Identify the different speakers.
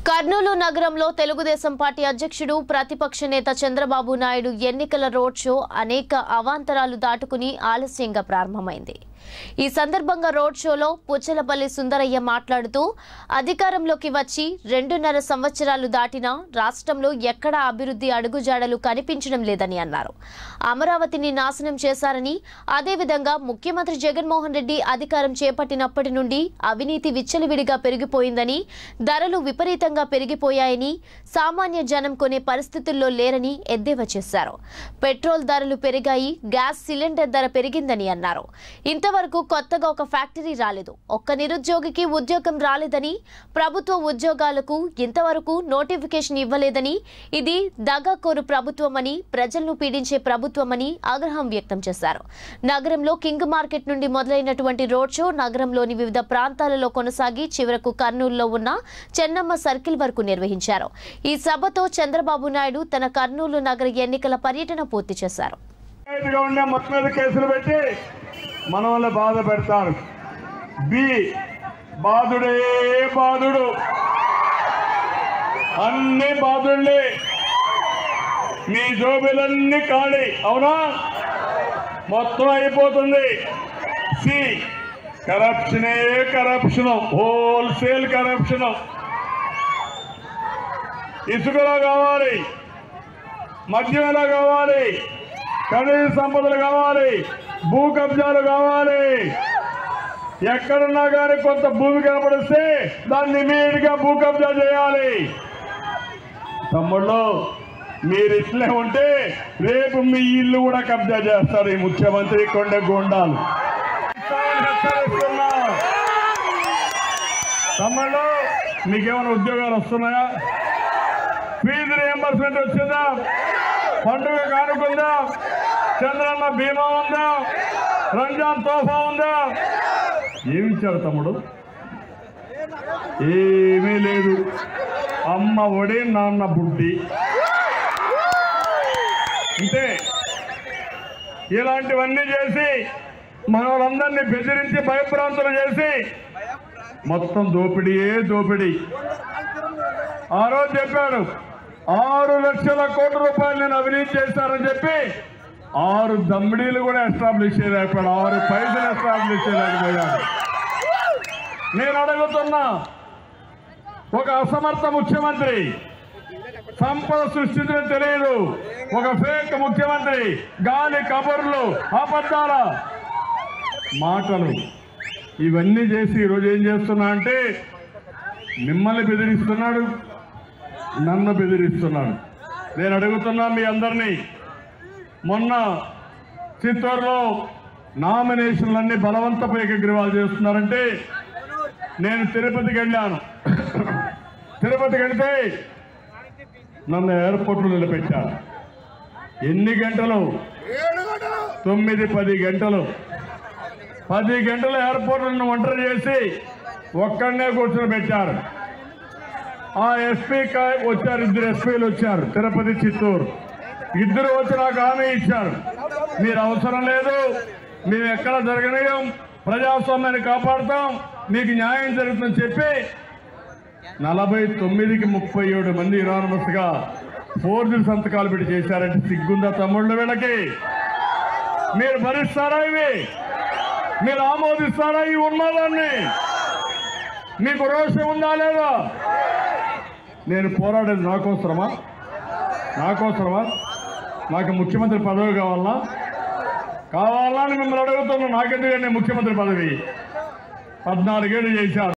Speaker 1: కర్నూలు నగరంలో తెలుగుదేశం పార్టీ అధ్యక్షుడు ప్రతిపక్ష నేత చంద్రబాబు నాయుడు ఎన్నికల రోడ్ షో అనేక అవాంతరాలు దాటుకుని ఆలస్యంగా ప్రారంభమైంది ఈ సందర్భంగా రోడ్ షోలో పుచ్చలపల్లి సుందరయ్య మాట్లాడుతూ అధికారంలోకి వచ్చి రెండున్నర సంవత్సరాలు దాటినా రాష్ట్రంలో ఎక్కడా అభివృద్ధి అడుగుజాడలు కనిపించడం లేదని అన్నారు అమరావతిని నాశనం చేశారని అదేవిధంగా ముఖ్యమంత్రి జగన్మోహన్ రెడ్డి అధికారం చేపట్టినప్పటి నుండి అవినీతి విచ్చలవిడిగా పెరిగిపోయిందని ధరలు విపరీతంగా పెరిగిపోయాయని సామాన్య జనం కొనే పరిస్థితుల్లో లేరని ఎద్దేవా చేశారు పెట్రోల్ ధరలు పెరిగాయి గ్యాస్ సిలిండర్ ధర పెరిగిందని అన్నారు ఇంతవరకు కొత్తగా ఒక ఫ్యాక్టరీ రాలేదు ఒక్క నిరుద్యోగికి ఉద్యోగం రాలేదని ప్రభుత్వ ఉద్యోగాలకు ఇంతవరకు నోటిఫికేషన్ ఇవ్వలేదని ఇది దగాకోరు ప్రభుత్వమని ప్రజలను పీడించే ప్రభుత్వమని ఆగ్రహం వ్యక్తం చేశారు నగరంలో కింగ్ మార్కెట్ నుండి మొదలైనటువంటి రోడ్ షో నగరంలోని వివిధ ప్రాంతాలలో కొనసాగి చివరకు కర్నూలులో ఉన్న చెన్నమ్మ సర్కిల్ వరకు నిర్వహించారు ఈ సభతో చంద్రబాబు నాయుడు తన కర్నూలు నగర ఎన్నికల పర్యటన పూర్తి చేశారు
Speaker 2: గా ఉండే మొత్తం మీద కేసులు పెట్టి మన వల్ల బాధ పెడతారు బి బాధుడే బాధుడు అన్ని బాధుళ్ళే మీ జోబులన్నీ ఖాళీ అవునా మొత్తం అయిపోతుంది సి కరప్షనే కరప్షన్ హోల్సేల్ కరప్షన్ ఇసుకలో కావాలి మద్యం ఎలా కావాలి ఖనిజ సంపదలు కావాలి భూ కబ్జాలు కావాలి ఎక్కడున్నా కానీ కొంత భూమి కనపడిస్తే దాన్ని ఇమీడియట్ గా భూ కబ్జా చేయాలి తమ్ముళ్ళు మీరు ఇట్లే ఉంటే రేపు మీ ఇల్లు కూడా కబ్జా చేస్తారు ఈ ముఖ్యమంత్రి కొండ గోండాలు హెచ్చరిస్తున్నా. తమ్ముళ్ళు మీకేమైనా ఉద్యోగాలు వస్తున్నాయా ఫీజు రియంబర్స్మెంట్ వచ్చిందా పండుగ కానుకుందా చంద్రన్న బీమా ఉందా రంజాన్ తోఫా ఉందా ఏమి ఇచ్చారు తమ్ముడు ఏమీ లేదు అమ్మ ఒడి నాన్న బుడ్డి అంతే ఇలాంటివన్నీ చేసి మనోళ్ళందరినీ బెదిరించి భయభ్రాంతులు చేసి మొత్తం దోపిడీయే దోపిడీ ఆ రోజు చెప్పాడు ఆరు లక్షల కోట్ల రూపాయలు నేను అవినీతి చేశానని చెప్పి ఆరు దమ్మిడీలు కూడా ఎస్టాబ్లిష్ చేయలేకపోయాడు ఆరు పైసలు ఎస్టాబ్లిష్ చేయలేకపోయాడు నేను అడుగుతున్నా ఒక అసమర్థ ముఖ్యమంత్రి సంపద సృష్టించడం తెలియదు ఒక ఫేక్ ముఖ్యమంత్రి గాలి కబుర్లు అబద్ధాల మాటలు ఇవన్నీ చేసి ఈరోజు ఏం చేస్తున్నా అంటే మిమ్మల్ని బెదిరిస్తున్నాడు నన్ను బెదిరిస్తున్నాడు నేను అడుగుతున్నా మీ అందరినీ మొన్న చిత్తూరులో నామినేషన్లన్నీ బలవంతపు ఏకగ్రీవాలు చేస్తున్నారంటే నేను తిరుపతికి వెళ్ళాను తిరుపతికి వెళ్తే నన్ను ఎయిర్పోర్ట్లో నిలబెట్టారు ఎన్ని గంటలు తొమ్మిది పది గంటలు పది గంటలు ఎయిర్పోర్ట్ నన్ను ఒంటరి చేసి ఒక్కడనే కూర్చొని పెట్టారు ఆ ఎస్పీ కా- వచ్చారు ఇద్దరు ఎస్పీలు వచ్చారు తిరుపతి చిత్తూరు ఇద్దరు వచ్చి నాకు హామీ ఇచ్చారు మీరు అవసరం లేదు మేము ఎక్కడ జరగనీయం ప్రజాస్వామ్యాన్ని కాపాడుతాం మీకు న్యాయం జరుగుతుందని చెప్పి నలభై తొమ్మిదికి ముప్పై ఏడు మంది యునానమస్ గా ఫోర్జు సంతకాలు పెట్టి చేశారంటే సిగ్గుందా తమ్ముళ్ళు వీళ్ళకి మీరు భరిస్తారా ఇవి మీరు ఆమోదిస్తారా ఈ ఉన్మాదాన్ని మీకు రోషం ఉందా లేదా నేను పోరాడేది నాకోసరమా నాకోసరమా నాకు ముఖ్యమంత్రి పదవి కావాలా కావాలా అని మిమ్మల్ని అడుగుతున్నా నాకెందుకండి ముఖ్యమంత్రి పదవి పద్నాలుగేళ్ళు చేశారు